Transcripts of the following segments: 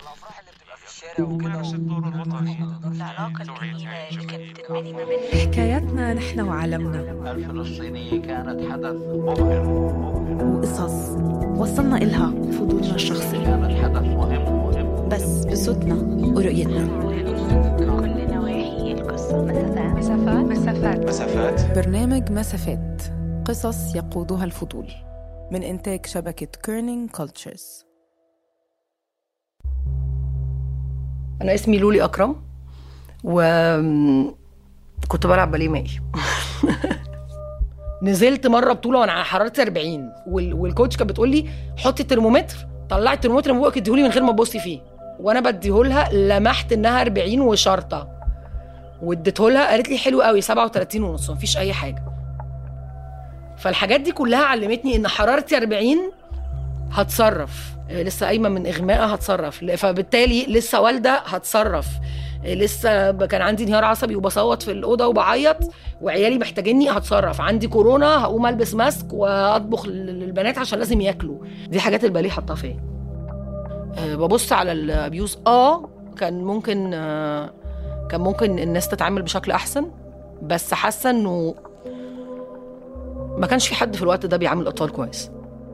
وكانش الدور الوطني العلاقة الجميلة اللي كانت تنبني ما بين حكاياتنا نحن وعالمنا الفلسطينية كانت حدث مبهر وقصص وصلنا إلها بفضولنا الشخصي كانت حدث مهم مهم بس بصوتنا ورؤيتنا كل نواحي القصة مسافات مسافات مسافات مسافات برنامج مسافات قصص يقودها الفضول من إنتاج شبكة كيرنينج كولتشرز أنا اسمي لولي أكرم وكنت بلعب باليه مائي نزلت مرة بطولة وأنا على حرارة 40 وال... والكوتش كانت بتقول لي حطي الترمومتر طلعي الترمومتر من بوقك اديهولي من غير ما تبصي فيه وأنا بديهولها لمحت إنها 40 وشرطة واديتهولها قالت لي حلو قوي 37 ونص مفيش أي حاجة فالحاجات دي كلها علمتني إن حرارتي 40 هتصرف آه، لسه قايمه من اغماء هتصرف ل- فبالتالي لسه والده هتصرف آه، لسه ب- كان عندي انهيار عصبي وبصوت في الاوضه وبعيط وعيالي محتاجيني هتصرف عندي كورونا هقوم البس ماسك واطبخ لل- للبنات عشان لازم ياكلوا دي حاجات الباليه حاطها فيا آه، ببص على الابيوز اه كان ممكن آه، كان ممكن الناس تتعامل بشكل احسن بس حاسه انه ما كانش في حد في الوقت ده بيعامل الاطفال كويس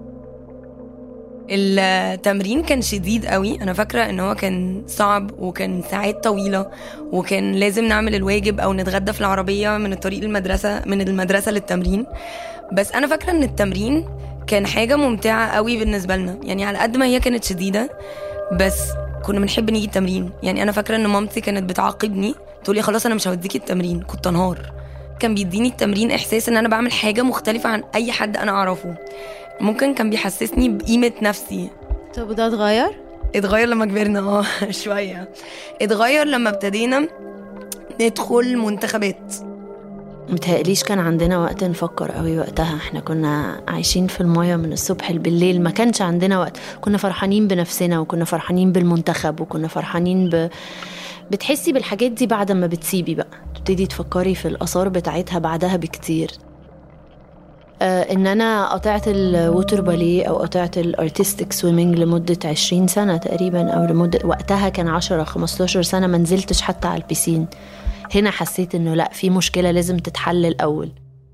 التمرين كان شديد قوي انا فاكره ان هو كان صعب وكان ساعات طويله وكان لازم نعمل الواجب او نتغدى في العربيه من الطريق المدرسه من المدرسه للتمرين بس انا فاكره ان التمرين كان حاجه ممتعه قوي بالنسبه لنا يعني على قد ما هي كانت شديده بس كنا بنحب نيجي التمرين يعني انا فاكره ان مامتي كانت بتعاقبني تقولي خلاص انا مش هوديكي التمرين كنت انهار كان بيديني التمرين احساس ان انا بعمل حاجه مختلفه عن اي حد انا اعرفه ممكن كان بيحسسني بقيمه نفسي طب وده اتغير؟ اتغير لما كبرنا اه شويه اتغير لما ابتدينا ندخل منتخبات متهيأليش كان عندنا وقت نفكر قوي وقتها احنا كنا عايشين في المايه من الصبح بالليل ما كانش عندنا وقت كنا فرحانين بنفسنا وكنا فرحانين بالمنتخب وكنا فرحانين ب... بتحسي بالحاجات دي بعد ما بتسيبي بقى تبتدي تفكري في الآثار بتاعتها بعدها بكتير آه ان انا قطعت الووتر باليه او قطعت الارتستيك سويمنج لمده 20 سنه تقريبا او لمده وقتها كان 10 15 سنه ما نزلتش حتى على البيسين هنا حسيت انه لا في مشكله لازم تتحل الاول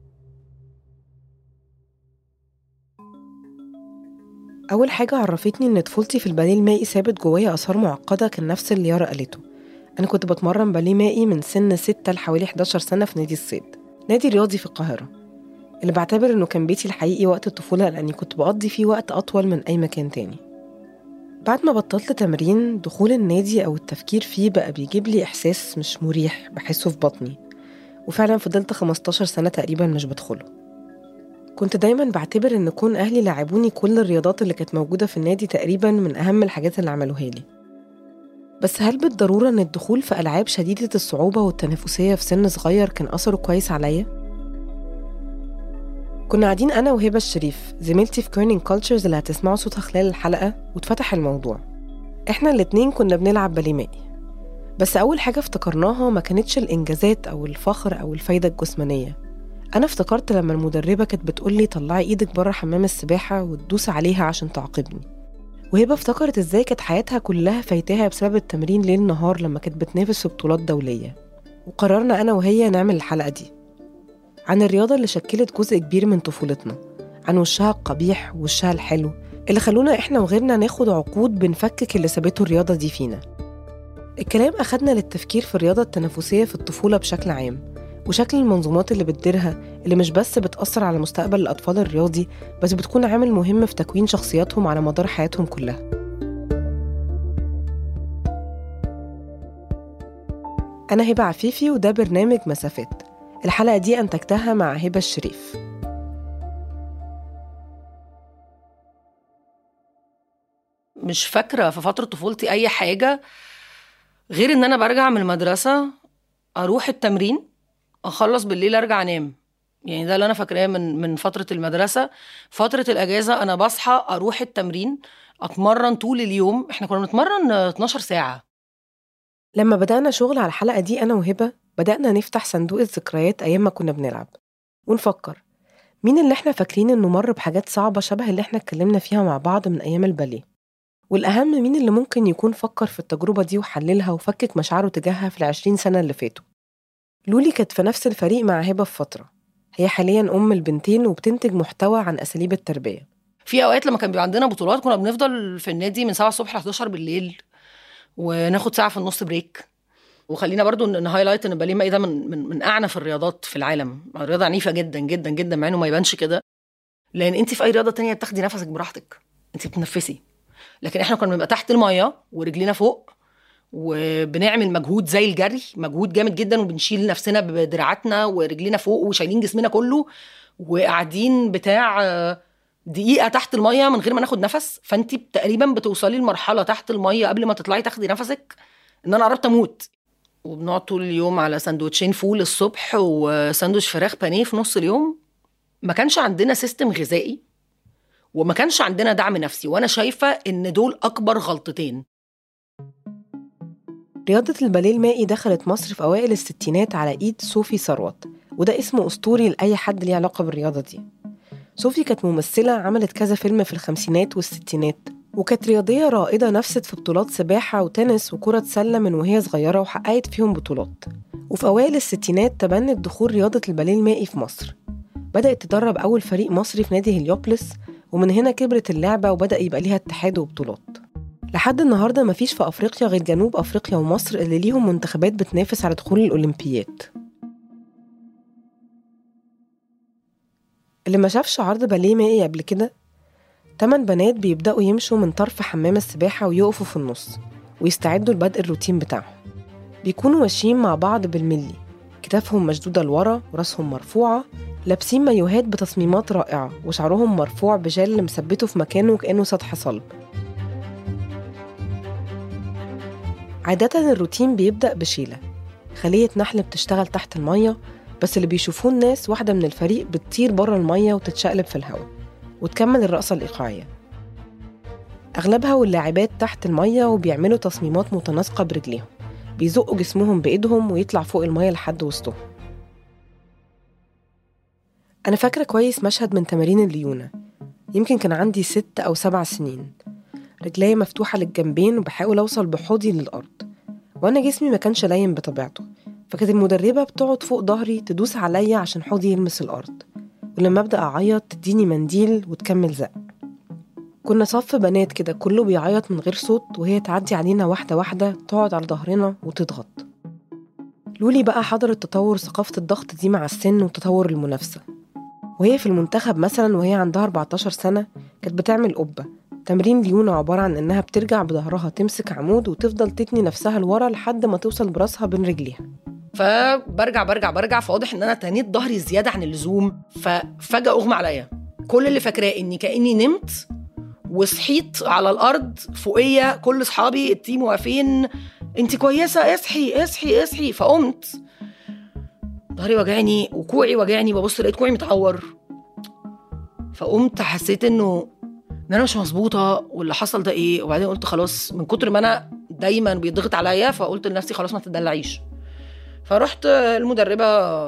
أول حاجة عرفتني إن طفولتي في الباليه المائي سابت جوايا آثار معقدة كان نفس اللي يارا قالته أنا كنت بتمرن باليه مائي من سن 6 لحوالي 11 سنة في نادي الصيد نادي رياضي في القاهرة اللي بعتبر إنه كان بيتي الحقيقي وقت الطفولة لأني كنت بقضي فيه وقت أطول من أي مكان تاني بعد ما بطلت تمرين دخول النادي أو التفكير فيه بقى بيجيب لي إحساس مش مريح بحسه في بطني وفعلا فضلت 15 سنة تقريبا مش بدخله كنت دايما بعتبر ان كون اهلي لعبوني كل الرياضات اللي كانت موجوده في النادي تقريبا من اهم الحاجات اللي عملوها لي بس هل بالضروره ان الدخول في العاب شديده الصعوبه والتنافسيه في سن صغير كان اثره كويس عليا كنا قاعدين انا وهبه الشريف زميلتي في كيرنينج كولتشرز اللي هتسمعوا صوتها خلال الحلقه واتفتح الموضوع احنا الاتنين كنا بنلعب باليه مائي بس اول حاجه افتكرناها ما كانتش الانجازات او الفخر او الفايده الجسمانيه أنا افتكرت لما المدربة كانت بتقولي طلعي إيدك بره حمام السباحة وتدوس عليها عشان تعاقبني وهبة افتكرت إزاي كانت حياتها كلها فايتاها بسبب التمرين ليل نهار لما كانت بتنافس في بطولات دولية وقررنا أنا وهي نعمل الحلقة دي عن الرياضة اللي شكلت جزء كبير من طفولتنا عن وشها القبيح ووشها الحلو اللي خلونا إحنا وغيرنا ناخد عقود بنفكك اللي سابته الرياضة دي فينا الكلام أخدنا للتفكير في الرياضة التنافسية في الطفولة بشكل عام وشكل المنظومات اللي بتديرها اللي مش بس بتأثر على مستقبل الأطفال الرياضي بس بتكون عامل مهم في تكوين شخصياتهم على مدار حياتهم كلها أنا هبة عفيفي وده برنامج مسافات الحلقة دي أنتجتها مع هبة الشريف مش فاكره في فتره طفولتي اي حاجه غير ان انا برجع من المدرسه اروح التمرين اخلص بالليل ارجع انام يعني ده اللي انا فاكراه من من فتره المدرسه فتره الاجازه انا بصحى اروح التمرين اتمرن طول اليوم احنا كنا بنتمرن 12 ساعه لما بدأنا شغل على الحلقة دي أنا وهبة بدأنا نفتح صندوق الذكريات أيام ما كنا بنلعب ونفكر مين اللي احنا فاكرين إنه مر بحاجات صعبة شبه اللي احنا اتكلمنا فيها مع بعض من أيام الباليه والأهم مين اللي ممكن يكون فكر في التجربة دي وحللها وفكك مشاعره تجاهها في العشرين سنة اللي فاتوا لولي كانت في نفس الفريق مع هبة في فترة هي حاليا أم البنتين وبتنتج محتوى عن أساليب التربية في اوقات لما كان بيبقى عندنا بطولات كنا بنفضل في النادي من 7 الصبح ل 11 بالليل وناخد ساعه في النص بريك وخلينا برضو ن- نهايلايت ان باليه مائي ده من من من اعنف الرياضات في العالم رياضه عنيفه جدا جدا جدا مع انه ما يبانش كده لان انت في اي رياضه تانية بتاخدي نفسك براحتك انت بتتنفسي لكن احنا كنا بنبقى تحت الميه ورجلينا فوق وبنعمل مجهود زي الجري مجهود جامد جدا وبنشيل نفسنا بدراعاتنا ورجلينا فوق وشايلين جسمنا كله وقاعدين بتاع آه، دقيقه تحت الميه من غير ما ناخد نفس فانت تقريبا بتوصلي لمرحله تحت الميه قبل ما تطلعي تاخدي نفسك ان انا قربت اموت وبنقعد طول اليوم على سندوتشين فول الصبح وساندوتش فراخ بانيه في نص اليوم ما كانش عندنا سيستم غذائي وما كانش عندنا دعم نفسي وانا شايفه ان دول اكبر غلطتين رياضة الباليه المائي دخلت مصر في أوائل الستينات على إيد صوفي ثروت وده اسم أسطوري لأي حد ليه علاقة بالرياضة دي صوفي كانت ممثلة عملت كذا فيلم في الخمسينات والستينات وكانت رياضية رائدة نفست في بطولات سباحة وتنس وكرة سلة من وهي صغيرة وحققت فيهم بطولات وفي أوائل الستينات تبنت دخول رياضة الباليه المائي في مصر بدأت تدرب أول فريق مصري في نادي هليوبلس ومن هنا كبرت اللعبة وبدأ يبقى ليها اتحاد وبطولات لحد النهاردة مفيش في أفريقيا غير جنوب أفريقيا ومصر اللي ليهم منتخبات بتنافس على دخول الأولمبيات اللي ما شافش عرض باليه مائي قبل كده تمن بنات بيبدأوا يمشوا من طرف حمام السباحة ويقفوا في النص ويستعدوا لبدء الروتين بتاعهم بيكونوا ماشيين مع بعض بالملي كتافهم مشدودة لورا وراسهم مرفوعة لابسين مايوهات بتصميمات رائعة وشعرهم مرفوع بجل مثبته في مكانه كأنه سطح صلب عادة الروتين بيبدأ بشيلة خلية نحل بتشتغل تحت المية بس اللي بيشوفوه الناس واحدة من الفريق بتطير بره المية وتتشقلب في الهواء وتكمل الرقصة الإيقاعية أغلبها واللاعبات تحت المية وبيعملوا تصميمات متناسقة برجليهم بيزقوا جسمهم بإيدهم ويطلع فوق المية لحد وسطهم أنا فاكرة كويس مشهد من تمارين الليونة يمكن كان عندي ست أو سبع سنين رجلي مفتوحة للجنبين وبحاول أوصل بحوضي للأرض وأنا جسمي ما كانش لاين بطبيعته فكانت المدربة بتقعد فوق ظهري تدوس عليا عشان حوضي يلمس الأرض ولما أبدأ أعيط تديني منديل وتكمل زق كنا صف بنات كده كله بيعيط من غير صوت وهي تعدي علينا واحدة واحدة تقعد على ظهرنا وتضغط لولي بقى حضرت تطور ثقافة الضغط دي مع السن وتطور المنافسة وهي في المنتخب مثلا وهي عندها 14 سنة كانت بتعمل قبة تمرين ليونا عبارة عن إنها بترجع بظهرها تمسك عمود وتفضل تتني نفسها لورا لحد ما توصل براسها بين رجليها فبرجع برجع برجع فواضح ان انا تنيت ظهري زياده عن اللزوم ففجاه اغمى عليا كل اللي فاكراه اني كاني نمت وصحيت على الارض فوقيه كل اصحابي التيم واقفين انت كويسه اصحي اصحي اصحي فقمت ظهري وجعني وكوعي وجعني ببص لقيت كوعي متعور فقمت حسيت انه ان انا مش مظبوطه واللي حصل ده ايه وبعدين قلت خلاص من كتر ما انا دايما بيضغط عليا فقلت لنفسي خلاص ما تدلعيش فرحت المدربه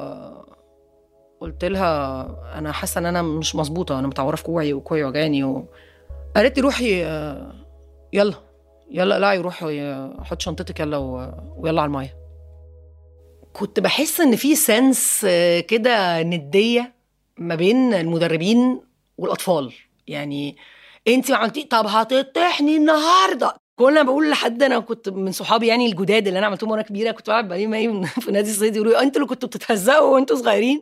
قلت لها انا حاسه ان انا مش مظبوطه انا متعوره في كوعي وكوعي وجعني و... قالت لي روحي آه، يلا يلا اقلعي روحي آه، حط شنطتك يلا و... ويلا على المايه كنت بحس ان في سنس آه، كده نديه ما بين المدربين والاطفال يعني انت ما عملتي طب هتطحني النهارده كل ما بقول لحد انا كنت من صحابي يعني الجداد اللي انا عملتهم وانا كبيره كنت بلعب باليه مائي في نادي الصيد يقولوا لي انتوا اللي كنتوا بتتهزقوا وانتوا صغيرين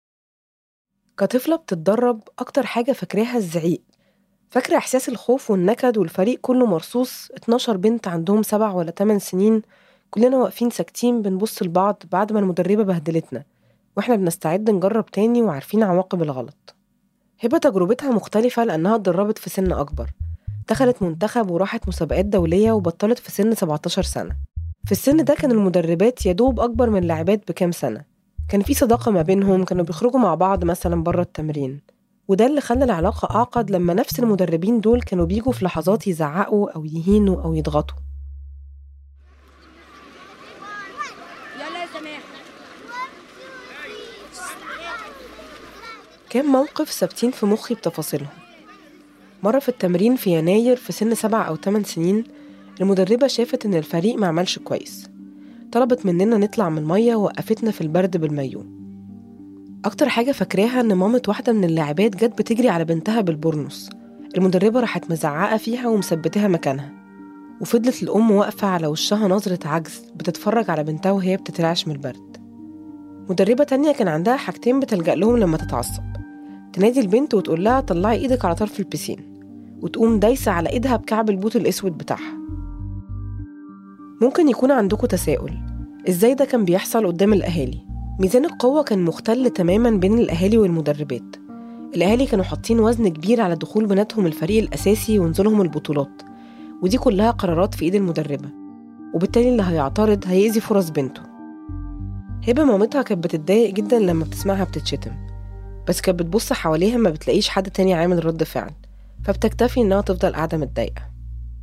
كطفلة بتتدرب أكتر حاجة فاكراها الزعيق فاكرة إحساس الخوف والنكد والفريق كله مرصوص 12 بنت عندهم سبع ولا تمن سنين كلنا واقفين ساكتين بنبص لبعض بعد ما المدربة بهدلتنا واحنا بنستعد نجرب تاني وعارفين عواقب الغلط هبة تجربتها مختلفة لأنها اتدربت في سن أكبر دخلت منتخب وراحت مسابقات دولية وبطلت في سن 17 سنة في السن ده كان المدربات يدوب أكبر من اللاعبات بكام سنة كان في صداقة ما بينهم كانوا بيخرجوا مع بعض مثلا بره التمرين وده اللي خلى العلاقة أعقد لما نفس المدربين دول كانوا بيجوا في لحظات يزعقوا أو يهينوا أو يضغطوا كام موقف ثابتين في مخي بتفاصيلهم مرة في التمرين في يناير في سن سبع أو تمن سنين المدربة شافت إن الفريق ما عملش كويس طلبت مننا نطلع من المية ووقفتنا في البرد بالمايو أكتر حاجة فاكراها إن مامة واحدة من اللاعبات جت بتجري على بنتها بالبورنوس المدربة راحت مزعقة فيها ومثبتها مكانها وفضلت الأم واقفة على وشها نظرة عجز بتتفرج على بنتها وهي بتترعش من البرد مدربة تانية كان عندها حاجتين بتلجأ لهم لما تتعصب تنادي البنت وتقول لها طلعي ايدك على طرف البسين وتقوم دايسة على ايدها بكعب البوت الأسود بتاعها ممكن يكون عندكم تساؤل ازاي ده كان بيحصل قدام الأهالي ميزان القوة كان مختل تماما بين الأهالي والمدربات الأهالي كانوا حاطين وزن كبير على دخول بناتهم الفريق الأساسي ونزولهم البطولات ودي كلها قرارات في إيد المدربة وبالتالي اللي هيعترض هيأذي فرص بنته هبة مامتها كانت بتتضايق جدا لما بتسمعها بتتشتم بس كانت بتبص حواليها ما بتلاقيش حد تاني عامل رد فعل فبتكتفي إنها تفضل قاعدة متضايقة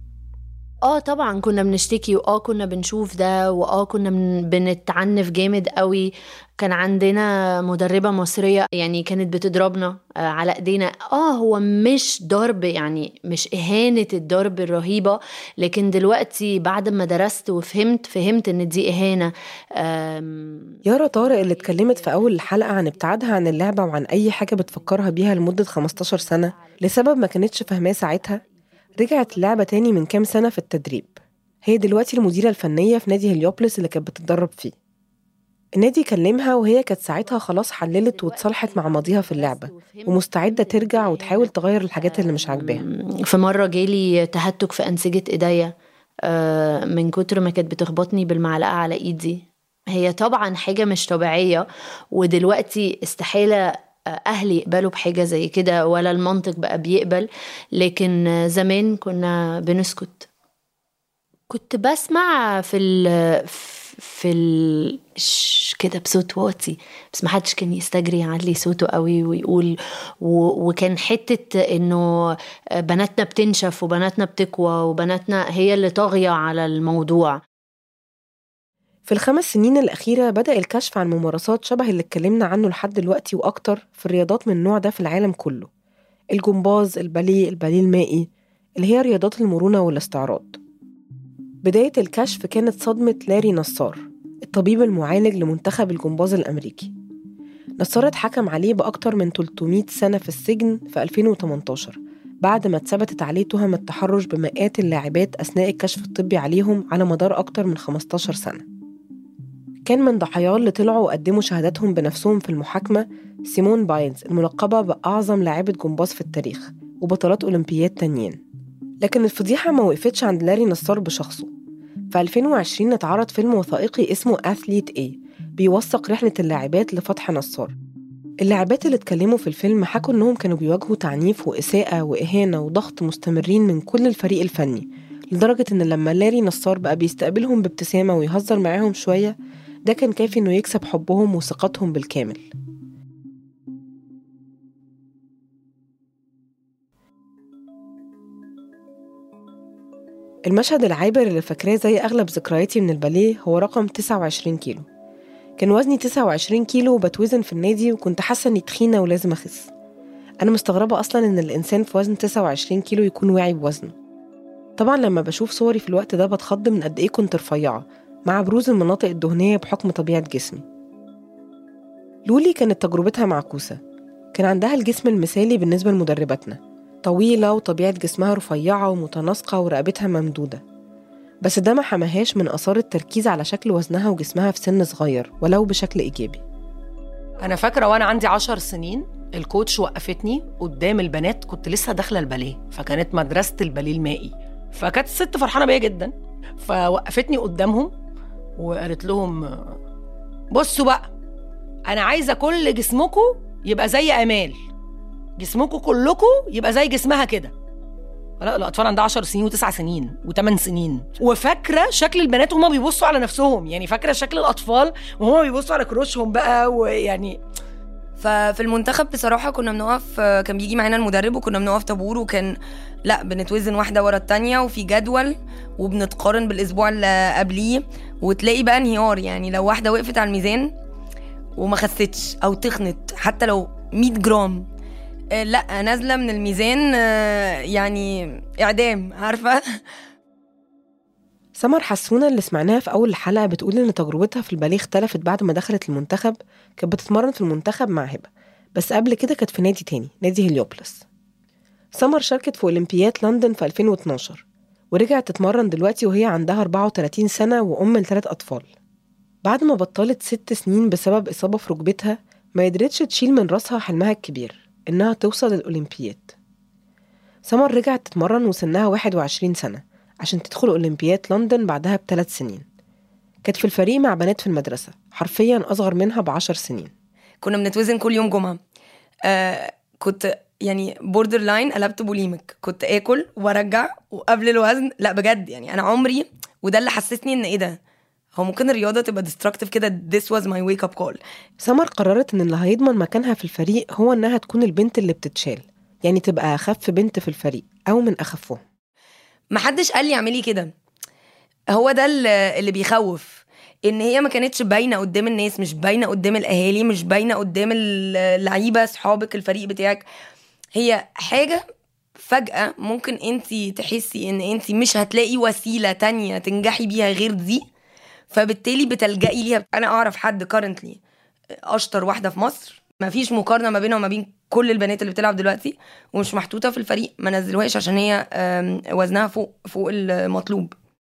اه طبعا كنا بنشتكي واه كنا بنشوف ده واه كنا بن- بنتعنف جامد قوي كان عندنا مدربة مصرية يعني كانت بتضربنا آه، على ايدينا اه هو مش ضرب يعني مش اهانة الضرب الرهيبة لكن دلوقتي بعد ما درست وفهمت فهمت ان دي اهانة آم، يارا طارق اللي اتكلمت في أول الحلقة عن ابتعادها عن اللعبة وعن أي حاجة بتفكرها بيها لمدة 15 سنة لسبب ما كانتش فاهماه ساعتها رجعت اللعبة تاني من كام سنة في التدريب هي دلوقتي المديرة الفنية في نادي هليوبلس اللي كانت بتتدرب فيه النادي كلمها وهي كانت ساعتها خلاص حللت واتصالحت مع ماضيها في اللعبة ومستعدة ترجع وتحاول تغير الحاجات اللي مش عاجباها في مرة جالي تهتك في أنسجة إيديا آه، من كتر ما كانت بتخبطني بالمعلقة على إيدي هي طبعا حاجة مش طبيعية ودلوقتي استحالة آه، أهلي يقبلوا بحاجة زي كده ولا المنطق بقى بيقبل لكن آه، زمان كنا بنسكت كنت بسمع في ال في ال ش- كده بصوت واطي بس ما حدش كان يستجري يعلي صوته قوي ويقول و... وكان حتة انه بناتنا بتنشف وبناتنا بتقوى وبناتنا هي اللي طاغية على الموضوع في الخمس سنين الأخيرة بدأ الكشف عن ممارسات شبه اللي اتكلمنا عنه لحد دلوقتي وأكتر في الرياضات من النوع ده في العالم كله الجمباز، الباليه، الباليه المائي اللي هي رياضات المرونة والاستعراض بداية الكشف كانت صدمة لاري نصار الطبيب المعالج لمنتخب الجمباز الأمريكي نصار اتحكم عليه بأكتر من 300 سنة في السجن في 2018 بعد ما اتثبتت عليه تهم التحرش بمئات اللاعبات أثناء الكشف الطبي عليهم على مدار أكتر من 15 سنة كان من ضحاياه اللي طلعوا وقدموا شهاداتهم بنفسهم في المحاكمة سيمون بايلز الملقبة بأعظم لاعبة جمباز في التاريخ وبطلات أولمبياد تانيين لكن الفضيحة ما وقفتش عند لاري نصار بشخصه في 2020 اتعرض فيلم وثائقي اسمه أثليت إيه بيوثق رحلة اللاعبات لفتح نصار اللاعبات اللي اتكلموا في الفيلم حكوا إنهم كانوا بيواجهوا تعنيف وإساءة وإهانة وضغط مستمرين من كل الفريق الفني لدرجة إن لما لاري نصار بقى بيستقبلهم بابتسامة ويهزر معاهم شوية ده كان كافي إنه يكسب حبهم وثقتهم بالكامل المشهد العابر اللي فاكراه زي أغلب ذكرياتي من الباليه هو رقم 29 كيلو كان وزني 29 كيلو وبتوزن في النادي وكنت حاسة إني تخينة ولازم أخس أنا مستغربة أصلا إن الإنسان في وزن 29 كيلو يكون واعي بوزنه طبعا لما بشوف صوري في الوقت ده بتخض من قد إيه كنت رفيعة مع بروز المناطق الدهنية بحكم طبيعة جسمي لولي كانت تجربتها معكوسة كان عندها الجسم المثالي بالنسبة لمدرباتنا طويلة وطبيعة جسمها رفيعة ومتناسقة ورقبتها ممدودة بس ده ما حماهاش من آثار التركيز على شكل وزنها وجسمها في سن صغير ولو بشكل إيجابي انا فاكره وانا عندي عشر سنين الكوتش وقفتني قدام البنات كنت لسه داخله الباليه فكانت مدرسه الباليه المائي فكانت الست فرحانه بيا جدا فوقفتني قدامهم وقالت لهم بصوا بقى انا عايزه كل جسمكم يبقى زي امال جسمكم كلكم يبقى زي جسمها كده لا الاطفال عندها 10 سنين و9 سنين و8 سنين وفاكره شكل البنات وهما بيبصوا على نفسهم يعني فاكره شكل الاطفال وهما بيبصوا على كروشهم بقى ويعني ففي المنتخب بصراحة كنا بنقف كان بيجي معانا المدرب وكنا بنقف طابور وكان لا بنتوزن واحدة ورا التانية وفي جدول وبنتقارن بالأسبوع اللي قبليه وتلاقي بقى انهيار يعني لو واحدة وقفت على الميزان وما خستش أو تخنت حتى لو 100 جرام آه، لا نازله من الميزان آه، يعني اعدام عارفه سمر حسونة اللي سمعناها في أول الحلقة بتقول إن تجربتها في الباليه اختلفت بعد ما دخلت المنتخب كانت بتتمرن في المنتخب مع هبة بس قبل كده كانت في نادي تاني نادي هليوبلس سمر شاركت في أولمبياد لندن في 2012 ورجعت تتمرن دلوقتي وهي عندها 34 سنة وأم لثلاث أطفال بعد ما بطلت ست سنين بسبب إصابة في ركبتها ما قدرتش تشيل من راسها حلمها الكبير إنها توصل الأولمبياد سمر رجعت تتمرن وسنها 21 سنة عشان تدخل أولمبياد لندن بعدها بثلاث سنين كانت في الفريق مع بنات في المدرسة حرفيا أصغر منها بعشر سنين كنا بنتوزن كل يوم جمعه آه كنت يعني بوردر لاين قلبت بوليمك كنت اكل وارجع وقبل الوزن لا بجد يعني انا عمري وده اللي حسسني ان ايه ده هو ممكن الرياضه تبقى ديستركتيف كده this was my wake up call سمر قررت إن اللي هيضمن مكانها في الفريق هو إنها تكون البنت اللي بتتشال يعني تبقى أخف بنت في الفريق أو من أخفهم محدش قال لي اعملي كده هو ده اللي اللي بيخوف ان هي ما كانتش باينه قدام الناس مش باينه قدام الاهالي مش باينه قدام اللعيبه صحابك الفريق بتاعك هي حاجه فجاه ممكن انت تحسي ان انت مش هتلاقي وسيله تانية تنجحي بيها غير دي فبالتالي بتلجئي ليها انا اعرف حد كارنتلي اشطر واحده في مصر ما فيش مقارنه ما بينها وما بين كل البنات اللي بتلعب دلوقتي ومش محطوطه في الفريق ما نزلوهاش عشان هي آم، وزنها فوق فوق المطلوب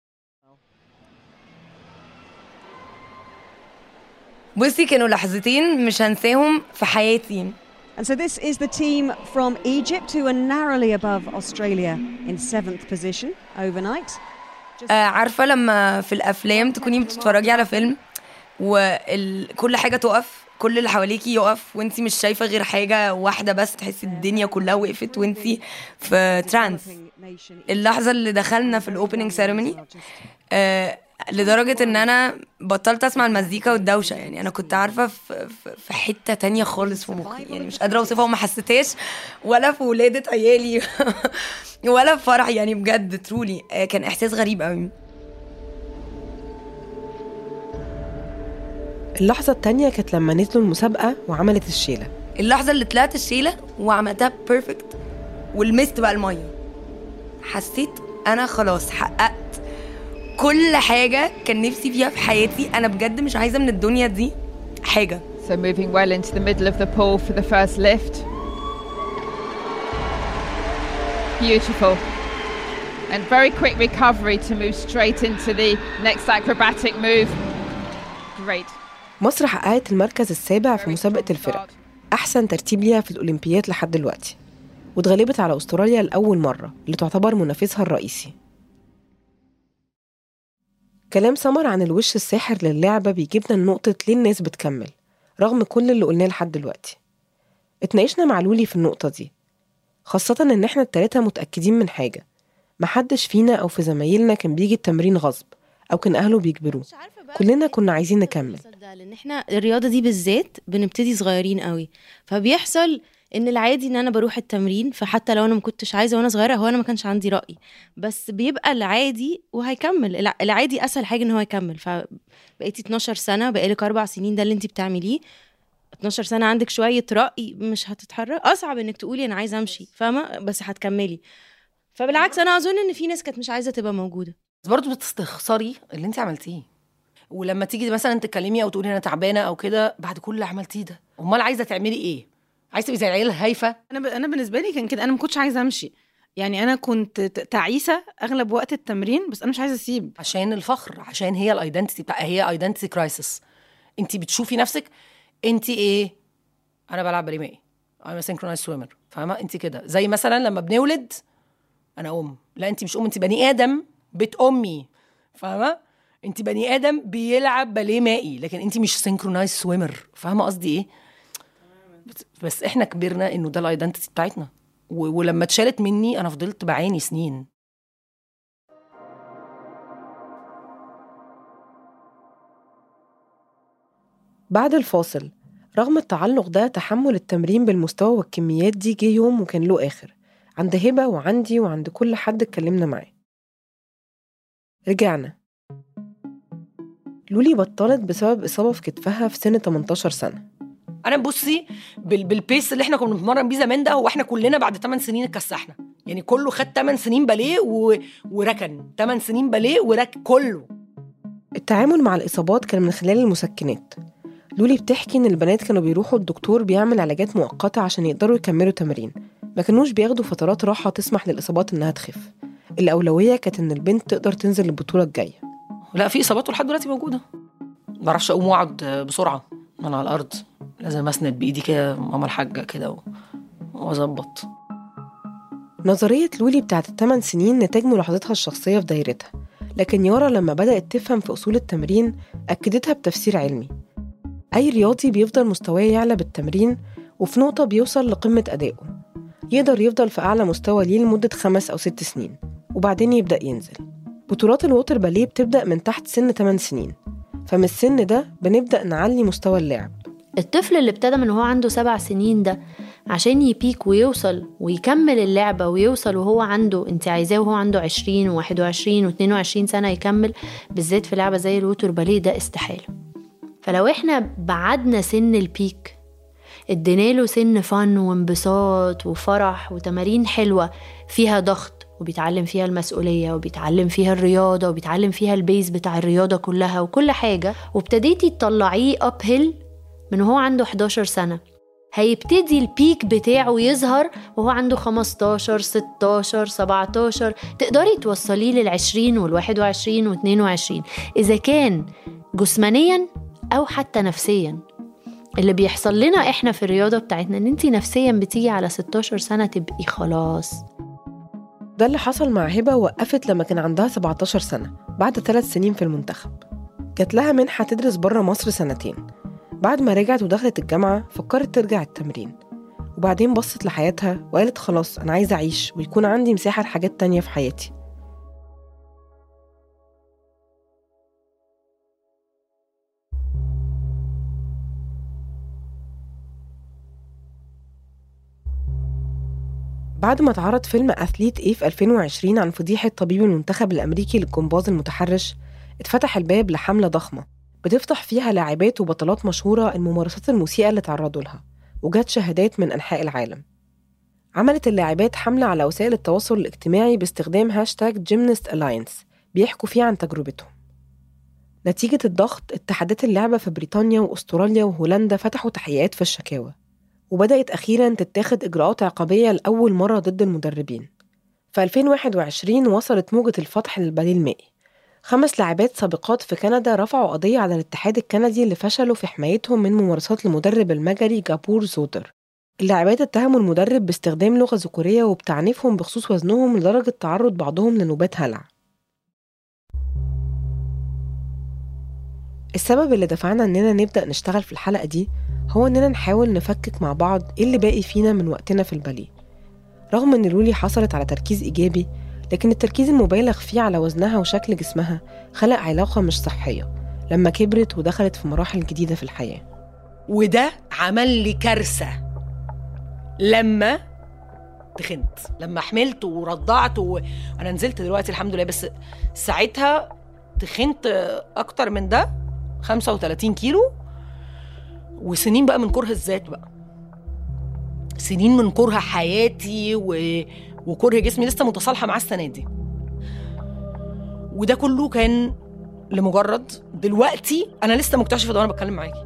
بصي كانوا لحظتين مش هنساهم في حياتي And so this is the team from Egypt who are narrowly above Australia in seventh position overnight. آه عارفه لما في الافلام تكوني بتتفرجي على فيلم وكل حاجه تقف كل اللي حواليكي يقف وانتي مش شايفه غير حاجه واحده بس تحسي الدنيا كلها وقفت وانتي في ترانس اللحظه اللي دخلنا في الاوبننج سيرموني آه لدرجه ان انا بطلت اسمع المزيكا والدوشه يعني انا كنت عارفه في, في- في حته تانية خالص في مخي يعني مش قادره اوصفها وما حسيتهاش ولا في ولاده عيالي ولا في فرح يعني بجد ترولي آه كان احساس غريب قوي اللحظة التانية كانت لما نزلوا المسابقة وعملت الشيلة اللحظه اللي طلعت الشيله وعملتها بيرفكت ولمست بقى الميه حسيت انا خلاص حققت كل حاجه كان نفسي فيها في حياتي انا بجد مش عايزه من الدنيا دي حاجه So moving well into the middle of the pool for the first lift. Beautiful. And very quick recovery to move straight into the next acrobatic move. Great. مصر حققت المركز السابع في مسابقة الفرق أحسن ترتيب ليها في الأولمبياد لحد دلوقتي واتغلبت على أستراليا لأول مرة اللي تعتبر منافسها الرئيسي كلام سمر عن الوش الساحر للعبة بيجيبنا لنقطة ليه الناس بتكمل رغم كل اللي قلناه لحد دلوقتي اتناقشنا مع لولي في النقطة دي خاصة إن إحنا التلاتة متأكدين من حاجة محدش فينا أو في زمايلنا كان بيجي التمرين غصب أو كان أهله بيجبروه كلنا كنا عايزين نكمل ده لان احنا الرياضه دي بالذات بنبتدي صغيرين قوي فبيحصل ان العادي ان انا بروح التمرين فحتى لو انا ما كنتش عايزه وانا صغيره هو انا ما كانش عندي راي بس بيبقى العادي وهيكمل الع- العادي اسهل حاجه ان هو يكمل فبقيتي 12 سنه بقالك اربع سنين ده اللي انت بتعمليه 12 سنه عندك شويه راي مش هتتحرك اصعب انك تقولي انا عايزه امشي فاهمه بس هتكملي فبالعكس انا اظن ان في ناس كانت مش عايزه تبقى موجوده بس برضه بتستخسري اللي انت عملتيه ولما تيجي مثلا تتكلمي او تقولي انا تعبانه او كده بعد كل اللي عملتيه ده امال عايزه تعملي ايه عايزه تبقي زي العيال الهايفه انا ب... انا بالنسبه لي كان كده انا ما كنتش عايزه امشي يعني انا كنت ت- تعيسه اغلب وقت التمرين بس انا مش عايزه اسيب عشان الفخر عشان هي الايدنتيتي بتاع هي ايدنتيتي كرايسيس انت بتشوفي نفسك انت ايه انا بلعب باليه مائي انا سينكرونايز سويمر فاهمه انت كده زي مثلا لما بنولد انا ام لا انت مش ام انت بني ادم بت امي فاهمه انت بني ادم بيلعب باليه مائي لكن انت مش سينكرونايز سويمر فاهمه قصدي ايه بس- بس احنا كبرنا انه ده الايدنتيتي بتاعتنا و- ولما اتشالت مني انا فضلت بعاني سنين بعد الفاصل رغم التعلق ده تحمل التمرين بالمستوى والكميات دي جه يوم وكان له آخر عند هبة وعندي وعند كل حد اتكلمنا معاه رجعنا لولي بطلت بسبب إصابة في كتفها في سن 18 سنة انا بصي بال... بالبيس اللي احنا كنا بنتمرن بيه زمان ده هو احنا كلنا بعد 8 سنين اتكسحنا يعني كله خد 8 سنين باليه و... وركن 8 سنين باليه ورك كله التعامل مع الإصابات كان من خلال المسكنات لولي بتحكي إن البنات كانوا بيروحوا الدكتور بيعمل علاجات مؤقتة عشان يقدروا يكملوا تمرين ما كانوش بياخدوا فترات راحة تسمح للإصابات إنها تخف الأولوية كانت إن البنت تقدر تنزل البطولة الجاية لا في اصابات ولحد دلوقتي موجوده ما بعرفش اقوم واقعد بسرعه انا على الارض لازم اسند بايدي كده ماما الحاجه كده و- واظبط نظرية لولي بتاعت الثمان سنين نتاج ملاحظتها الشخصية في دايرتها لكن يارا لما بدأت تفهم في أصول التمرين أكدتها بتفسير علمي أي رياضي بيفضل مستواه يعلى بالتمرين وفي نقطة بيوصل لقمة أدائه يقدر يفضل في أعلى مستوى ليه لمدة خمس أو ست سنين وبعدين يبدأ ينزل بطولات الووتر باليه بتبدأ من تحت سن 8 سنين فمن السن ده بنبدأ نعلي مستوى اللعب الطفل اللي ابتدى من هو عنده سبع سنين ده عشان يبيك ويوصل ويكمل اللعبة ويوصل وهو عنده انت عايزاه وهو عنده 20 و21 و22 سنة يكمل بالذات في لعبة زي الوتر باليه ده استحالة فلو احنا بعدنا سن البيك ادينا له سن فن وانبساط وفرح وتمارين حلوة فيها ضغط وبيتعلم فيها المسؤولية وبيتعلم فيها الرياضة وبيتعلم فيها البيز بتاع الرياضة كلها وكل حاجة وابتديتي تطلعيه اب هيل من وهو عنده 11 سنة هيبتدي البيك بتاعه يظهر وهو عنده 15 16 17 تقدري توصليه لل 20 وال 21 و 22 إذا كان جسمانيا أو حتى نفسيا اللي بيحصل لنا احنا في الرياضة بتاعتنا ان انتي نفسيا بتيجي على 16 سنة تبقي خلاص ده اللي حصل مع هبة وقفت لما كان عندها 17 سنة بعد ثلاث سنين في المنتخب جات لها منحة تدرس بره مصر سنتين بعد ما رجعت ودخلت الجامعة فكرت ترجع التمرين وبعدين بصت لحياتها وقالت خلاص أنا عايزة أعيش ويكون عندي مساحة لحاجات تانية في حياتي بعد ما اتعرض فيلم أثليت إيه في 2020 عن فضيحة طبيب المنتخب الأمريكي للجمباز المتحرش اتفتح الباب لحملة ضخمة بتفتح فيها لاعبات وبطلات مشهورة الممارسات المسيئة اللي تعرضوا لها وجات شهادات من أنحاء العالم عملت اللاعبات حملة على وسائل التواصل الاجتماعي باستخدام هاشتاج جيمنست ألاينس بيحكوا فيه عن تجربتهم نتيجة الضغط اتحادات اللعبة في بريطانيا وأستراليا وهولندا فتحوا تحقيقات في الشكاوى وبدأت أخيرا تتاخد إجراءات عقابية لأول مرة ضد المدربين في 2021 وصلت موجة الفتح للباليه المائي خمس لاعبات سابقات في كندا رفعوا قضية على الاتحاد الكندي اللي فشلوا في حمايتهم من ممارسات المدرب المجري جابور زودر اللاعبات اتهموا المدرب باستخدام لغة ذكورية وبتعنيفهم بخصوص وزنهم لدرجة تعرض بعضهم لنوبات هلع السبب اللي دفعنا إننا نبدأ نشتغل في الحلقة دي هو إننا نحاول نفكك مع بعض إيه اللي باقي فينا من وقتنا في الباليه رغم إن لولي حصلت على تركيز إيجابي لكن التركيز المبالغ فيه على وزنها وشكل جسمها خلق علاقة مش صحية لما كبرت ودخلت في مراحل جديدة في الحياة وده عمل لي كارثه لما تخنت لما حملت ورضعت وانا نزلت دلوقتي الحمد لله بس ساعتها تخنت اكتر من ده 35 كيلو وسنين بقى من كره الذات بقى سنين من كره حياتي و... وكره جسمي لسه متصالحه معاه السنه دي وده كله كان لمجرد دلوقتي انا لسه مكتشفه ده وانا بتكلم معاكي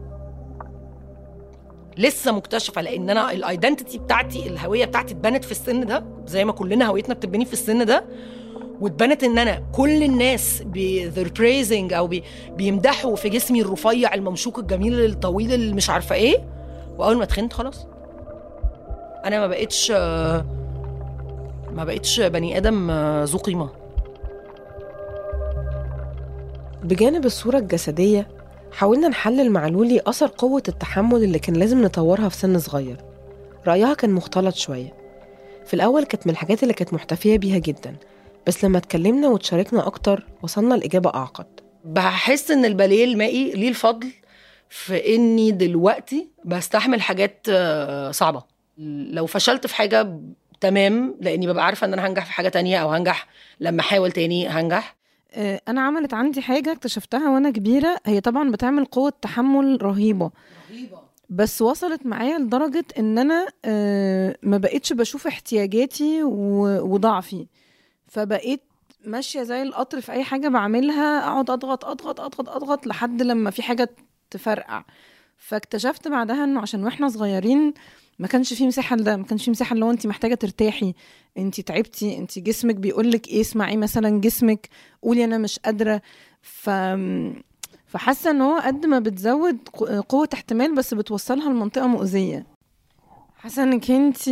لسه مكتشفه لان انا الايدنتيتي بتاعتي الهويه بتاعتي اتبنت في السن ده زي ما كلنا هويتنا بتتبني في السن ده واتبنت ان انا كل الناس بذير praising او بي بيمدحوا في جسمي الرفيع الممشوق الجميل الطويل اللي مش عارفه ايه واول ما تخنت خلاص انا ما بقتش ما بقتش بني ادم ذو قيمه بجانب الصورة الجسدية حاولنا نحلل مع لولي أثر قوة التحمل اللي كان لازم نطورها في سن صغير رأيها كان مختلط شوية في الأول كانت من الحاجات اللي كانت محتفية بيها جدا بس لما اتكلمنا وتشاركنا أكتر وصلنا لإجابة أعقد بحس إن الباليه المائي ليه الفضل في إني دلوقتي بستحمل حاجات صعبة لو فشلت في حاجة تمام لأني ببقى عارفة إن أنا هنجح في حاجة تانية أو هنجح لما أحاول تاني هنجح انا عملت عندي حاجه اكتشفتها وانا كبيره هي طبعا بتعمل قوه تحمل رهيبه بس وصلت معايا لدرجة ان انا آه، ما بقيتش بشوف احتياجاتي و- وضعفي فبقيت ماشية زي القطر في اي حاجة بعملها اقعد اضغط اضغط اضغط اضغط لحد لما في حاجة تفرقع فاكتشفت بعدها انه عشان واحنا صغيرين ما كانش في مساحه لده ما كانش في مساحه اللي هو انت محتاجه ترتاحي انت تعبتي انت جسمك بيقول لك ايه اسمعي مثلا جسمك قولي انا مش قادره ف فحاسه ان هو قد ما بتزود ق- قوه احتمال بس بتوصلها لمنطقه مؤذيه حاسه انك انت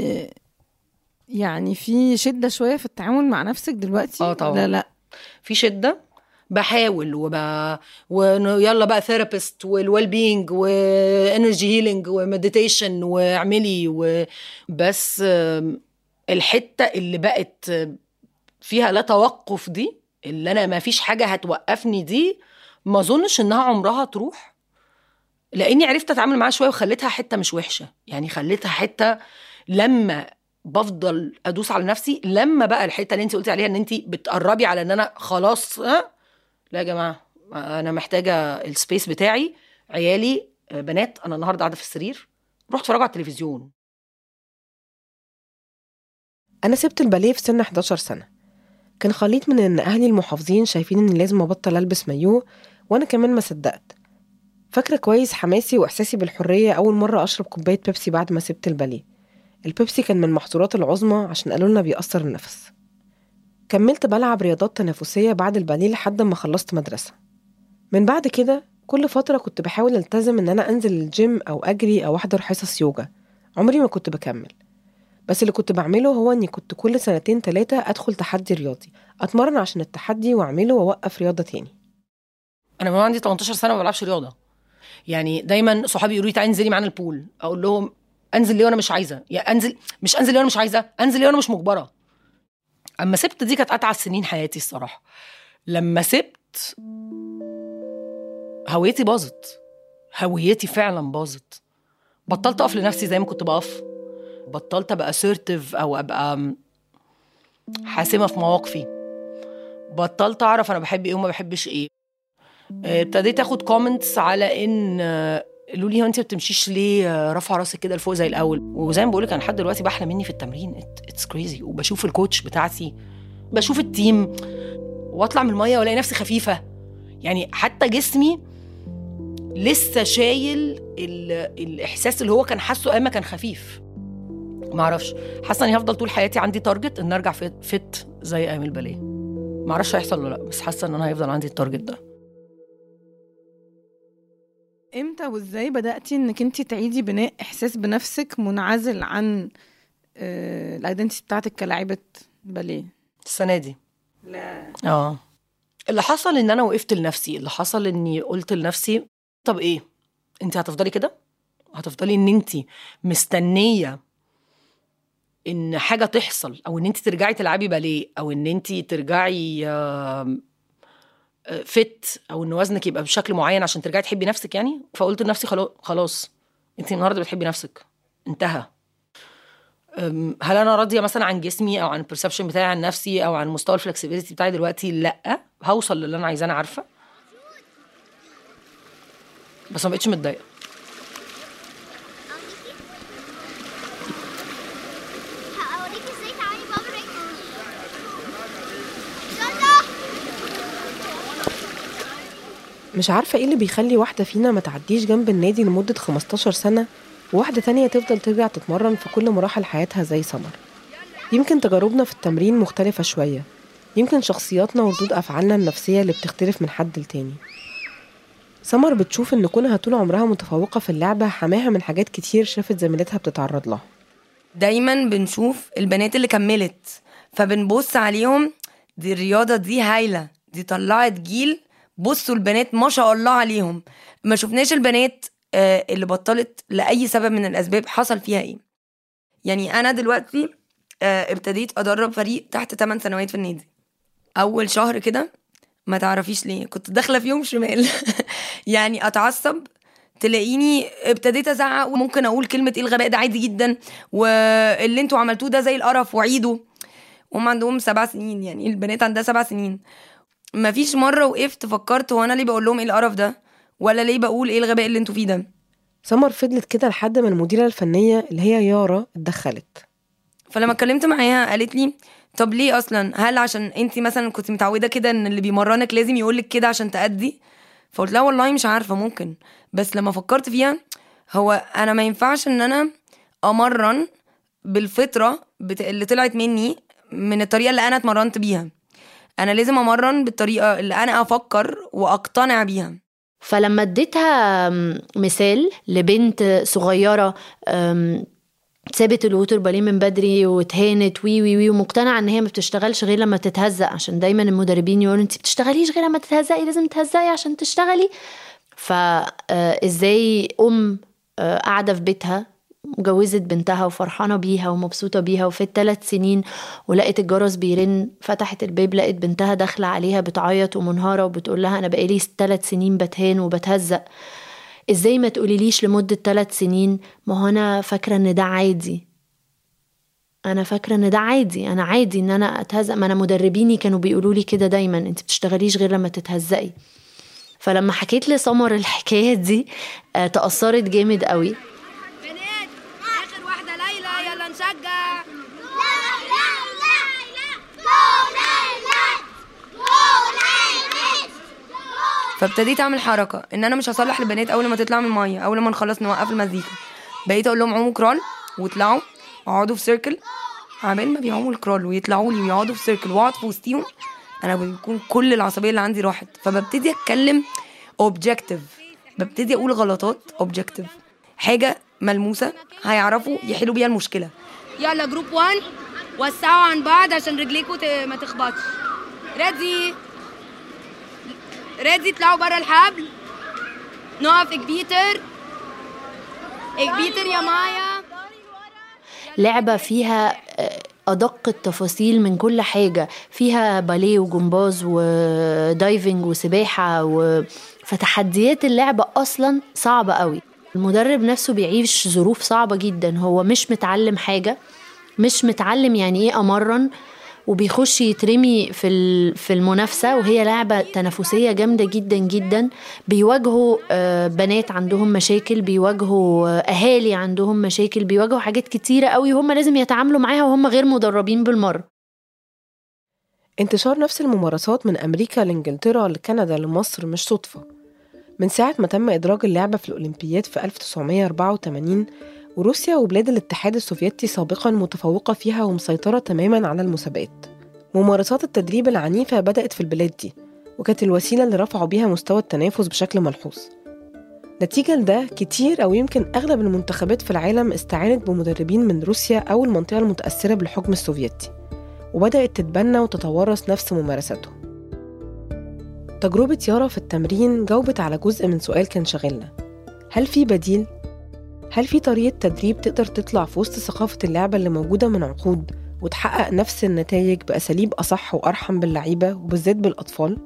يعني في شده شويه في التعامل مع نفسك دلوقتي اه طبعا لا لا في شده بحاول وب... وانه يلا بقى ثيرابيست والويل بينج وانرجي هيلينج ومديتيشن واعملي و... بس آم، الحته اللي بقت فيها لا توقف دي اللي انا ما فيش حاجه هتوقفني دي ما اظنش انها عمرها تروح لاني عرفت اتعامل معاها شويه وخليتها حته مش وحشه يعني خليتها حته لما بفضل ادوس على نفسي لما بقى الحته اللي انت قلتي عليها ان انت بتقربي على ان انا خلاص ها لا يا جماعه انا محتاجه السبيس بتاعي عيالي آه، بنات انا النهارده قاعده في السرير رحت اتفرجوا على التلفزيون أنا سبت الباليه في سن 11 سنة كان خليط من إن أهلي المحافظين شايفين إني لازم أبطل ألبس مايوه وأنا كمان ما صدقت فاكرة كويس حماسي وإحساسي بالحرية أول مرة أشرب كوباية بيبسي بعد ما سبت الباليه البيبسي كان من المحظورات العظمى عشان قالوا لنا بيأثر النفس كملت بلعب رياضات تنافسية بعد الباليه لحد ما خلصت مدرسة من بعد كده كل فترة كنت بحاول التزم إن أنا أنزل الجيم أو أجري أو أحضر حصص يوجا عمري ما كنت بكمل بس اللي كنت بعمله هو اني كنت كل سنتين تلاتة ادخل تحدي رياضي اتمرن عشان التحدي واعمله واوقف رياضة تاني انا من عندي 18 سنه ما بلعبش رياضه يعني دايما صحابي يقولوا لي تعالي انزلي معانا البول اقول لهم انزل ليه وانا مش عايزه يا انزل مش انزل ليه وانا مش عايزه انزل ليه وانا مش مجبره اما سبت دي كانت اتعس سنين حياتي الصراحه لما سبت هويتي باظت هويتي فعلا باظت بطلت اقف لنفسي زي ما كنت بقف بطلت ابقى assertive او ابقى م- حاسمه في مواقفي بطلت اعرف انا بحب ايه وما بحبش ايه آه، ابتديت اخد كومنتس على ان آه، قالوا لي هو انت ما بتمشيش ليه آه، رافعه راسك كده لفوق زي الاول وزي ما بقول لك انا لحد دلوقتي بحلم مني في التمرين اتس كريزي وبشوف الكوتش بتاعتي بشوف التيم واطلع من الميه والاقي نفسي خفيفه يعني حتى جسمي لسه شايل ال- الاحساس اللي هو كان حاسه ايام ما كان خفيف ما اعرفش حاسه اني هفضل طول حياتي عندي تارجت ان ارجع فت, فت زي ايام الباليه ما اعرفش هيحصل ولا لا بس حاسه ان انا هيفضل عندي التارجت ده امتى وازاي بداتي انك انت تعيدي بناء احساس بنفسك منعزل عن الايدنتي بتاعتك كلاعبه باليه السنه دي لا اه اللي حصل ان انا وقفت لنفسي اللي حصل اني قلت لنفسي طب ايه انت هتفضلي كده هتفضلي ان انت مستنيه ان حاجه تحصل او ان انت ترجعي تلعبي باليه او ان انت ترجعي آم، آه، فت او ان وزنك يبقى بشكل معين عشان ترجعي تحبي نفسك يعني فقلت لنفسي خلاص خلاص انت النهارده بتحبي نفسك انتهى أم، هل انا راضيه مثلا عن جسمي او عن البرسبشن بتاعي عن نفسي او عن مستوى الفلكسبيليتي بتاعي دلوقتي لا هوصل للي انا عايزاه انا عارفه بس ما بقتش متضايقه هوريك ازاي تعالي بابا رجل يلا مش عارفة ايه اللي بيخلي واحدة فينا ما تعديش جنب النادي لمدة 15 سنة وواحدة تانية تفضل ترجع تتمرن في كل مراحل حياتها زي سمر يمكن تجاربنا في التمرين مختلفة شوية يمكن شخصياتنا وردود أفعالنا النفسية اللي بتختلف من حد لتاني سمر بتشوف إن كونها طول عمرها متفوقة في اللعبة حماها من حاجات كتير شافت زميلتها بتتعرض لها دايما بنشوف البنات اللي كملت فبنبص عليهم دي الرياضة دي هايلة دي طلعت جيل بصوا البنات ما شاء الله عليهم ما شفناش البنات آه، اللي بطلت لأي سبب من الأسباب حصل فيها إيه يعني أنا دلوقتي آه، ابتديت أدرب فريق تحت 8 سنوات في النادي أول شهر كده ما تعرفيش ليه كنت داخلة فيهم شمال يعني أتعصب تلاقيني ابتديت ازعق وممكن اقول كلمه ايه الغباء ده عادي جدا واللي انتوا عملتوه ده زي القرف وعيدوا هم عندهم سبع سنين يعني البنات عندها سبع سنين مفيش مره وقفت فكرت هو انا ليه بقول لهم ايه القرف ده ولا ليه بقول ايه الغباء اللي انتوا فيه ده سمر فضلت كده لحد ما المديرة الفنية اللي هي يارا اتدخلت فلما اتكلمت معاها قالت لي طب ليه اصلا هل عشان انت مثلا كنت متعوده كده ان اللي بيمرنك لازم يقولك كده عشان تأدي فقلت لها والله مش عارفه ممكن بس لما فكرت فيها هو انا ما ينفعش ان انا امرن بالفطره بت... اللي طلعت مني من الطريقه اللي انا اتمرنت بيها انا لازم امرن بالطريقه اللي انا افكر واقتنع بيها فلما اديتها م- مثال لبنت صغيرة أم، سابت الووتر باليه من بدري واتهانت وي وي وي ومقتنعه ان هي ما بتشتغلش غير لما تتهزق عشان دايما المدربين يقولوا انت بتشتغليش غير لما تتهزقي لازم تتهزقي عشان تشتغلي فازاي ام آه، قاعده في بيتها وجوزت بنتها وفرحانه بيها ومبسوطه بيها وفي ثلاث سنين ولقت الجرس بيرن فتحت الباب لقت بنتها داخله عليها بتعيط ومنهاره وبتقول لها انا بقالي ثلاث سنين بتهان وبتهزق ازاي ما تقوليليش لمده ثلاث سنين ما هو انا فاكره ان ده عادي انا فاكره ان ده عادي انا عادي ان انا اتهزق ما انا مدربيني كانوا بيقولوا لي كده دايما انت بتشتغليش غير لما تتهزقي فلما حكيت لسمر الحكايه دي آه، تاثرت جامد قوي اخر واحده ليلى يلا نشجع فابتديت اعمل حركه ان انا مش هصلح البنات اول ما تطلع من الميه اول ما نخلص نوقف المزيكا بقيت اقول لهم عوموا كرول واطلعوا اقعدوا في سيركل عمال ما بيعوموا الكرول ويطلعوا لي ويقعدوا في سيركل واقعد في وسطيهم انا بيكون كل العصبيه اللي عندي راحت فببتدي اتكلم اوبجكتيف ببتدي اقول غلطات اوبجكتيف حاجه ملموسه هيعرفوا يحلوا بيها المشكله يلا جروب 1 وسعوا عن بعض عشان رجليكوا ت- ما تخبطش ريدي ريدي اطلعوا بره الحبل نقف اكبيتر اكبيتر يا مايا لعبة فيها آه، أدق التفاصيل من كل حاجة فيها باليه وجمباز ودايفنج وسباحة و... فتحديات اللعبة أصلا صعبة قوي المدرب نفسه بيعيش ظروف صعبة جدا هو مش متعلم حاجة مش متعلم يعني ايه أمرن وبيخش يترمي في ال- في المنافسه وهي لعبه تنافسيه جامده جدا جدا بيواجهوا آه، بنات عندهم مشاكل بيواجهوا آه، اهالي عندهم مشاكل بيواجهوا حاجات كتيره قوي وهم لازم يتعاملوا معاها وهم غير مدربين بالمره انتشار نفس الممارسات من أمريكا لإنجلترا لكندا لمصر مش صدفة من ساعة ما تم إدراج اللعبة في الأولمبياد في 1984 وروسيا وبلاد الاتحاد السوفيتي سابقا متفوقة فيها ومسيطرة تماما على المسابقات ممارسات التدريب العنيفة بدأت في البلاد دي وكانت الوسيلة اللي رفعوا بيها مستوى التنافس بشكل ملحوظ نتيجة لده كتير أو يمكن أغلب المنتخبات في العالم استعانت بمدربين من روسيا أو المنطقة المتأثرة بالحكم السوفيتي وبدأت تتبنى وتتورث نفس ممارساتهم تجربة يارا في التمرين جاوبت على جزء من سؤال كان شاغلنا هل في بديل؟ هل في طريقة تدريب تقدر تطلع في وسط ثقافة اللعبة اللي موجودة من عقود وتحقق نفس النتائج بأساليب أصح وأرحم باللعيبة وبالذات بالأطفال؟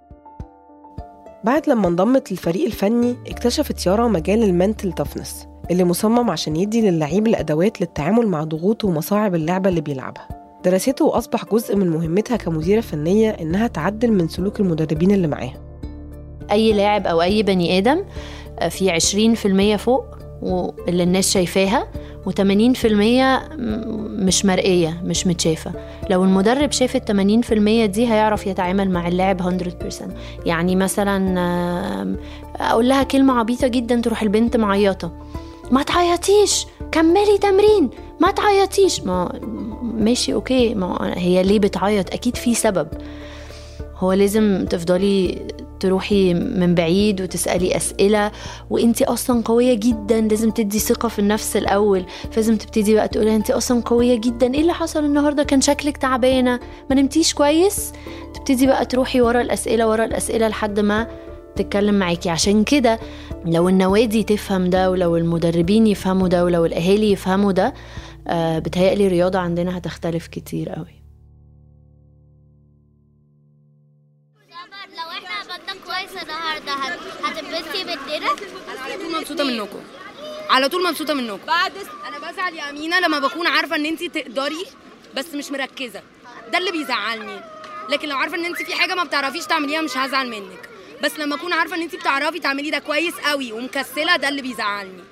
بعد لما انضمت للفريق الفني اكتشفت يارا مجال المنتل تفنس اللي مصمم عشان يدي للعيب الأدوات للتعامل مع ضغوط ومصاعب اللعبة اللي بيلعبها درسته وأصبح جزء من مهمتها كمديرة فنية إنها تعدل من سلوك المدربين اللي معاها اي لاعب او اي بني ادم آه، في 20% فوق واللي الناس شايفاها و80% مش مرئية مش متشافة لو المدرب شاف ال 80% دي هيعرف يتعامل مع اللاعب 100% يعني مثلا آم، أقول لها كلمة عبيطة جدا تروح البنت معيطة ما تعيطيش كملي تمرين ما تعيطيش ما ماشي اوكي ما هي ليه بتعيط اكيد في سبب هو لازم تفضلي تروحي من بعيد وتسألي أسئلة وانتي أصلا قوية جدا لازم تدي ثقة في النفس الأول فلازم تبتدي بقى تقولي انتي أصلا قوية جدا ايه اللي حصل النهاردة كان شكلك تعبانة ما نمتيش كويس تبتدي بقى تروحي ورا الأسئلة ورا الأسئلة لحد ما تتكلم معاكي عشان كده لو النوادي تفهم ده ولو المدربين يفهموا ده ولو الأهالي يفهموا ده آه بتهيألي الرياضة عندنا هتختلف كتير قوي لو احنا عملنا كويس النهارده هت- هتتبسطي مننا انا على طول مبسوطه منكم على طول مبسوطه منكم بعد انا بزعل يا امينه لما بكون عارفه ان انت تقدري بس مش مركزه ده اللي بيزعلني لكن لو عارفه ان انت في حاجه ما بتعرفيش تعمليها مش هزعل منك بس لما اكون عارفه ان انت بتعرفي تعملي ده كويس قوي ومكسله ده اللي بيزعلني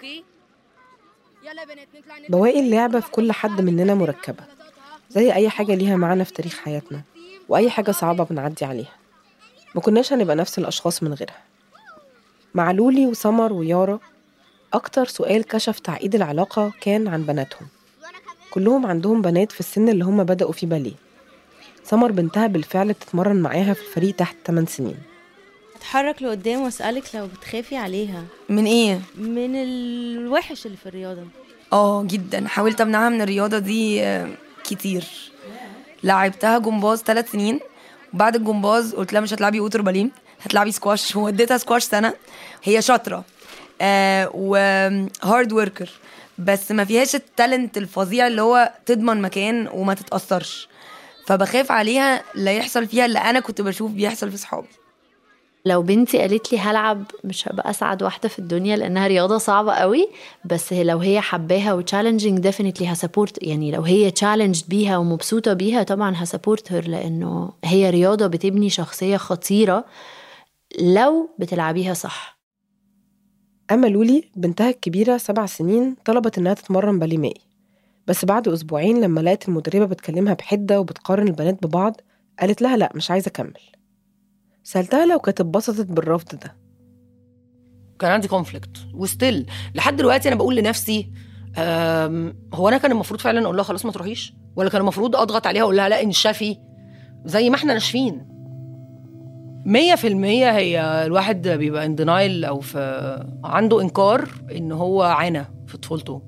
اوكي يلا يا بنات نطلع نبدأ. بواقي اللعبة في كل حد مننا مركبة زي أي حاجة ليها معنى في تاريخ حياتنا وأي حاجة صعبة بنعدي عليها ما كناش هنبقى نفس الأشخاص من غيرها مع لولي وسمر ويارا أكتر سؤال كشف تعقيد العلاقة كان عن بناتهم كلهم عندهم بنات في السن اللي هم بدأوا فيه باليه سمر بنتها بالفعل بتتمرن معاها في الفريق تحت 8 سنين اتحرك لقدام واسألك لو بتخافي عليها من ايه من الوحش اللي في الرياضة اه جدا حاولت امنعها من الرياضه دي آه، كتير لعبتها جمباز ثلاث سنين وبعد الجمباز قلت لها مش هتلعبي اوتر باليه هتلعبي سكواش ووديتها سكواش سنه هي شاطره آه وهارد وركر بس ما فيهاش التالنت الفظيع اللي هو تضمن مكان وما تتاثرش فبخاف عليها لا يحصل فيها اللي انا كنت بشوف بيحصل في صحابي لو بنتي قالت لي هلعب مش هبقى اسعد واحده في الدنيا لانها رياضه صعبه قوي بس هي- لو هي حباها وتشالنجينج ديفينتلي هسبورت يعني لو هي تشالنج بيها ومبسوطه بيها طبعا هسبورت هير لانه هي رياضه بتبني شخصيه خطيره لو بتلعبيها صح أما لولي بنتها الكبيرة سبع سنين طلبت إنها تتمرن باليه مائي بس بعد أسبوعين لما لقت المدربة بتكلمها بحدة وبتقارن البنات ببعض قالت لها لأ مش عايزة أكمل سألتها لو كانت اتبسطت بالرفض ده كان عندي كونفليكت وستيل لحد دلوقتي انا بقول لنفسي أم، هو انا كان المفروض فعلا اقول لها خلاص ما تروحيش ولا كان المفروض اضغط عليها اقول لها لا انشفي زي ما احنا ناشفين مية في المية هي الواحد بيبقى ان دينايل او في عنده انكار ان هو عانى في طفولته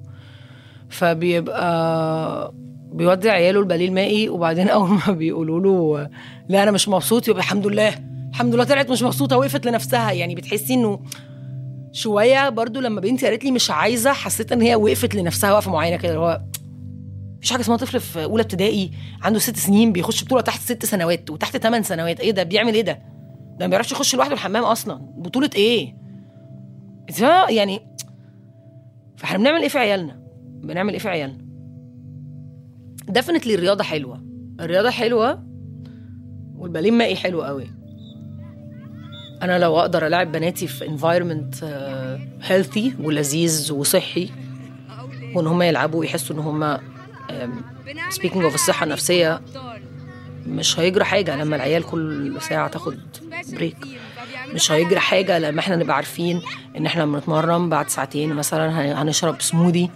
فبيبقى بيودي عياله البليل المائي وبعدين اول ما بيقولوا له لا انا مش مبسوط يبقى الحمد لله الحمد لله طلعت مش مبسوطه وقفت لنفسها يعني بتحسي انه شويه برضو لما بنتي قالت لي مش عايزه حسيت ان هي وقفت لنفسها وقفه معينه كده اللي هو مفيش حاجه اسمها طفل في اولى ابتدائي عنده ست سنين بيخش بطوله تحت ست سنوات وتحت ثمان سنوات ايه ده بيعمل ايه ده ده ما بيعرفش يخش لوحده الحمام اصلا بطوله ايه إنت فاهمة؟ يعني فاحنا بنعمل ايه في عيالنا بنعمل ايه في عيالنا ديفنتلي الرياضه حلوه الرياضه حلوه والباليه المائي حلو قوي انا لو اقدر العب بناتي في انفايرمنت هيلثي ولذيذ وصحي وان هم يلعبوا ويحسوا ان هم سبيكينج اوف الصحه النفسيه مش هيجرى حاجه لما العيال كل ساعه تاخد بريك مش هيجرى حاجه لما احنا نبقى عارفين ان احنا لما نتمرن بعد ساعتين مثلا هن- هنشرب سموذي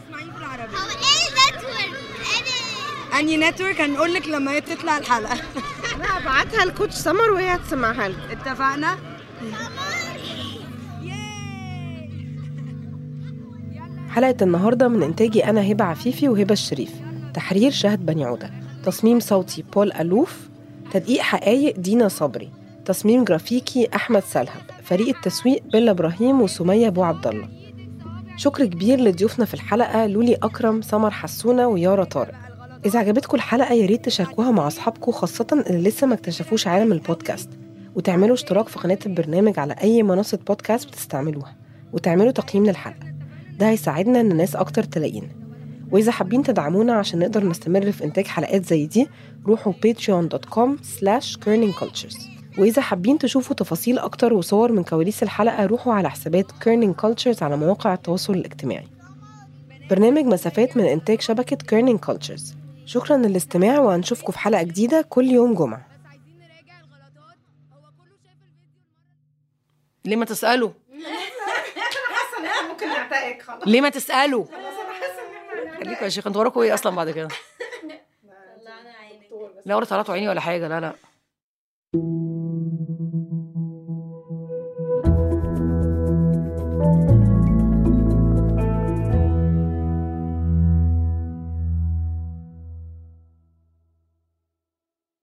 اني نتورك هنقول لك لما هي تطلع الحلقه لا ابعتها لكوتش سمر وهي هتسمعها لك اتفقنا حلقة النهاردة من إنتاجي أنا هبة عفيفي وهبة الشريف تحرير شهد بني عودة تصميم صوتي بول ألوف تدقيق حقايق دينا صبري تصميم جرافيكي أحمد سلهب فريق التسويق بيلا إبراهيم وسمية أبو عبد الله شكر كبير لضيوفنا في الحلقة لولي أكرم سمر حسونة ويارا طارق إذا عجبتكم الحلقة يا ريت تشاركوها مع أصحابكم خاصة اللي لسه ما اكتشفوش عالم البودكاست وتعملوا اشتراك في قناة البرنامج على أي منصة بودكاست بتستعملوها وتعملوا تقييم للحلقة ده هيساعدنا ان ناس اكتر تلاقينا واذا حابين تدعمونا عشان نقدر نستمر في انتاج حلقات زي دي روحوا patreon.com slash cultures واذا حابين تشوفوا تفاصيل اكتر وصور من كواليس الحلقه روحوا على حسابات كيرنينج cultures على مواقع التواصل الاجتماعي برنامج مسافات من انتاج شبكه كيرنينج cultures شكرا للاستماع وهنشوفكم في حلقه جديده كل يوم جمعه ليه ما تسالوا حاسه ان احنا ممكن نعتقك خلاص ليه ما تسالوا خليكوا يا شيخ انتوا وراكوا ايه اصلا بعد كده لا ولا طلعتوا عيني ولا حاجه لا لا